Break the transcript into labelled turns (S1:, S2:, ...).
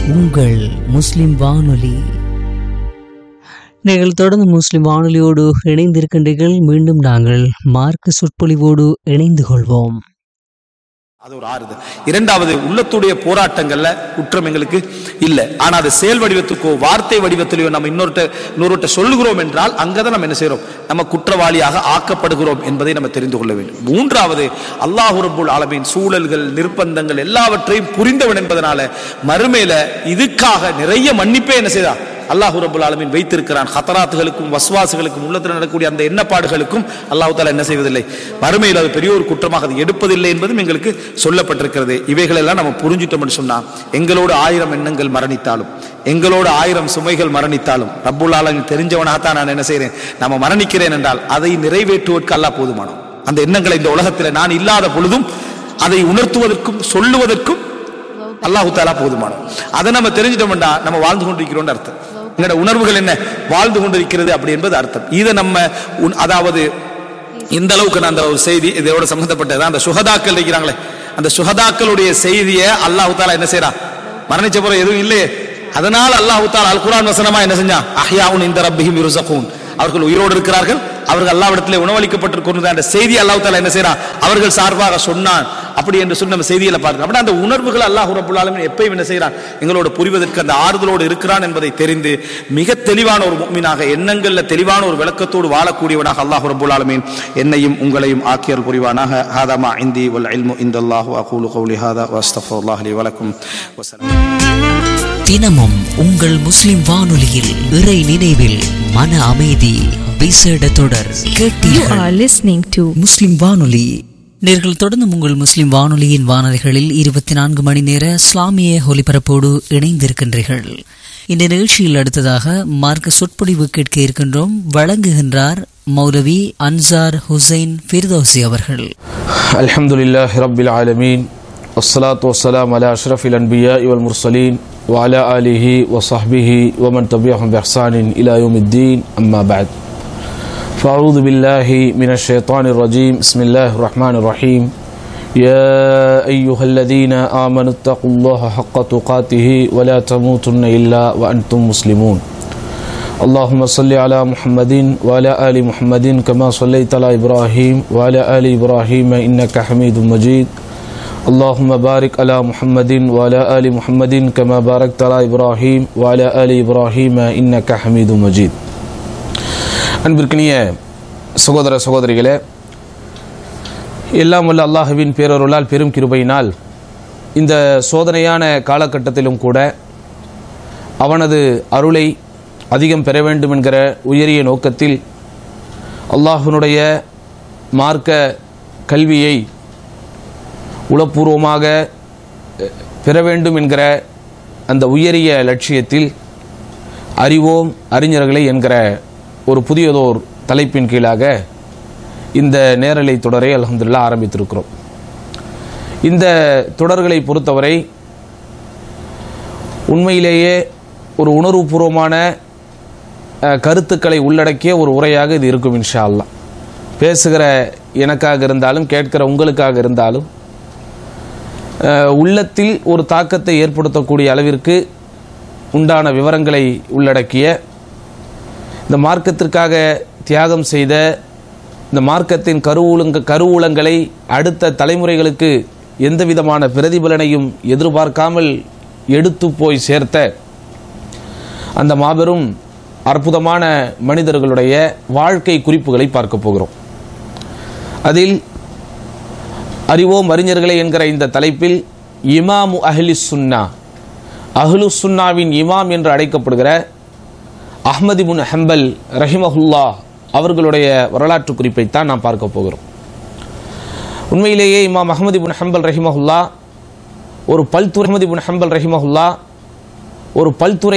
S1: உங்கள் முஸ்லிம் வானொலி நீங்கள் தொடர்ந்து முஸ்லிம் வானொலியோடு இணைந்திருக்கின்றீர்கள் மீண்டும் நாங்கள் மார்க்க சொற்பொழிவோடு இணைந்து கொள்வோம்
S2: அது ஒரு ஆறுதல் இரண்டாவது உள்ளத்துடைய போராட்டங்கள்ல குற்றம் எங்களுக்கு இல்லை ஆனா அது செயல் வடிவத்துக்கோ வார்த்தை வடிவத்திலேயோ நம்ம இன்னொருட்ட இன்னொருட்ட சொல்லுகிறோம் என்றால் அங்கதான் நம்ம என்ன செய்றோம் நம்ம குற்றவாளியாக ஆக்கப்படுகிறோம் என்பதை நம்ம தெரிந்து கொள்ள வேண்டும் மூன்றாவது அல்லாஹ் ரப்புல் ஆலமீன் சூழல்கள் நிர்பந்தங்கள் எல்லாவற்றையும் புரிந்தவன் என்பதனால மறுமையில இதுக்காக நிறைய மன்னிப்பே என்ன செய்தா அல்லாஹு ரபுல் ஆலமீன் வைத்திருக்கிறான் ஹத்தராத்துகளுக்கும் வஸ்வாசுகளுக்கும் உள்ளத்தில் நடக்கக்கூடிய அந்த எண்ணப்பாடுகளுக்கும் அல்லாஹ் தாலா என்ன செய்வதில்லை மறுமையில் அது பெரிய ஒரு குற்றமாக அது எடுப்பதில்லை என்பதும் எங்களுக்கு சொல்லப்பட்டிருக்கிறது இவைகளெல்லாம் நம்ம புரிஞ்சிட்டோம்னு சொன்னா எங்களோடு ஆயிரம் எண்ணங்கள் மரணித்தாலும் எங்களோடு ஆயிரம் சுமைகள் மரணித்தாலும் ரப்புல் ஆலமீன் தெரிஞ்சவனாகத்தான் நான் என்ன செய்றேன் நம்ம மரணிக்கிறேன் என்றால் அதை நிறைவேற்றுவதற்கு அல்லாஹ் போதுமானோம் அந்த எண்ணங்களை இந்த உலகத்தில் நான் இல்லாத பொழுதும் அதை உணர்த்துவதற்கும் சொல்லுவதற்கும் அல்லாஹு தாலா போதுமானது அதை நம்ம தெரிஞ்சிட்டோம்டா நம்ம வாழ்ந்து கொண்டிருக்கிறோம் அர்த்தம் எங்களோட உணர்வுகள் என்ன வாழ்ந்து கொண்டிருக்கிறது அப்படி என்பது அர்த்தம் இதை நம்ம உன்- அதாவது இந்த அளவுக்கு நான் அந்த ஒரு செய்தி இதோட சம்பந்தப்பட்டது அந்த சுகதாக்கள் இருக்கிறாங்களே அந்த சுகதாக்களுடைய செய்தியை அல்லாஹு தாலா என்ன செய்றான் மரணிச்ச பிறகு எதுவும் இல்லையே அதனால் அல்லாஹு தாலா அல் குர்ஆன் வசனமா என்ன செஞ்சான் அஹ்யாவுன் இந்த ரப்பிஹிம் யுர்ஸகூன் அவர்கள் உயிரோடு இருக்கிறார்கள் அவர்கள் அல்லாவிடத்தில் உணவளிக்கப்பட்டிருக்கிறது அந்த செய்தி அல்லாஹ் தாலா என்ன செய்றான் அவர்கள் சார்பாக சொன்னான் அப்படி என்று சொல்லி நம்ம செய்தியில பார்க்கிறோம் அப்படி அந்த உணர்வுகள் அல்லாஹ் ரப்புல் ஆலமீன் எப்பயும் என்ன செய்றான் எங்களோட புரிவதற்கு அந்த ஆறுதலோடு இருக்கிறான் என்பதை தெரிந்து மிக தெளிவான ஒரு முக்மீனாக எண்ணங்கள்ல தெளிவான ஒரு விளக்கத்தோடு வாழக்கூடியவனாக அல்லாஹ் ரப்புல் ஆலமீன் என்னையும் உங்களையும் ஆக்கியல் புரிவானாக ஹாதமா இந்தி வல் இல்மு இந்தல்லாஹு அகூலு கௌலி ஹாதா வஸ்தஃபுல்லாஹ் லி வலக்கும் வஸலாம்
S1: தினமும் உங்கள் முஸ்லிம் வானொலியில் இறை நினைவில் மன அமைதி விசேட தொடர்
S3: You
S1: கேட்டீர்கள்
S3: are listening to
S1: முஸ்லிம் வானொலி நேர்கள் தொடர்ந்து உங்கள் முஸ்லிம் வானொலியின் வானொலிகளில் இருபத்தி நான்கு மணி நேர இஸ்லாமிய ஒலிபரப்போடு இணைந்திருக்கின்றீர்கள் இந்த நிகழ்ச்சியில் அடுத்ததாக மார்க்க சொற்பொழிவு கேட்க இருக்கின்றோம் வழங்குகின்றார் மௌலவி அன்சார் ஹுசைன் ஃபிர்தோசி அவர்கள்
S4: الحمد لله رب العالمين والصلاة والسلام على أشرف الأنبياء والمرسلين وعلى آله وصحبه ومن تبعهم بإحسان إلى يوم الدين أما بعد فأعوذ بالله من الشيطان الرجيم بسم الله الرحمن الرحيم يا أيها الذين آمنوا اتقوا الله حق تقاته ولا تموتن إلا وأنتم مسلمون اللهم صل على محمد وعلى آل محمد كما صليت على إبراهيم وعلى آل إبراهيم إنك حميد مجيد اللهم بارك على محمد وعلى آل محمد كما باركت على إبراهيم وعلى آل إبراهيم إنك حميد مجيد அன்பிற்கினிய சகோதர சகோதரிகளே எல்லாம் வல்ல அல்லாஹுவின் பேரருளால் பெரும் கிருபையினால் இந்த சோதனையான காலகட்டத்திலும் கூட அவனது அருளை அதிகம் பெற வேண்டும் என்கிற உயரிய நோக்கத்தில் அல்லாஹ்வினுடைய மார்க்க கல்வியை உளப்பூர்வமாக அஹ், பெற வேண்டும் என்கிற அந்த உயரிய லட்சியத்தில் அறிவோம் அறிஞர்களை என்கிற ஒரு புதியதோர் தலைப்பின் கீழாக இந்த நேரலை தொடரை அல்ஹம்துலில்லாஹ் ஆரம்பித்திருக்கிறோம் இந்த தொடர்களை பொறுத்தவரை உண்மையிலேயே ஒரு உணர்வுபூர்வமான அஹ், கருத்துக்களை உள்ளடக்கிய ஒரு உரையாக இது இருக்கும் இன்ஷா அல்லாஹ் பேசுகிற எனக்காக இருந்தாலும் கேட்கிற உங்களுக்காக இருந்தாலும் அஹ், உள்ளத்தில் ஒரு தாக்கத்தை ஏற்படுத்தக்கூடிய அளவிற்கு உண்டான விவரங்களை உள்ளடக்கிய இந்த மார்க்கத்திற்காக தியாகம் செய்த இந்த மார்க்கத்தின் கருவூலங்க கருவூலங்களை அடுத்த தலைமுறைகளுக்கு எந்த விதமான பிரதிபலனையும் எதிர்பார்க்காமல் எடுத்து போய் சேர்த்த அந்த மாபெரும் அற்புதமான மனிதர்களுடைய வாழ்க்கை குறிப்புகளை பார்க்க போகிறோம் அதில் அறிவோம் அறிஞர்களே என்கிற இந்த தலைப்பில் இமாமு அஹ்லி சுன்னா அஹ்லு சுன்னாவின் இமாம் என்று அழைக்கப்படுகிற அஹ்மது இப்னு ஹம்பல் ரஹிமஹுல்லா அவர்களுடைய வரலாற்று குறிப்பைத்தான் நாம் பார்க்க போகிறோம் உண்மையிலேயே இமாம் அஹ்மது இப்னு ஹம்பல் ரஹிமஹுல்லா ஒரு பல்துறை அஹ்மது இப்னு ஹம்பல் ரஹிமஹுல்லா ஒரு பல்துறை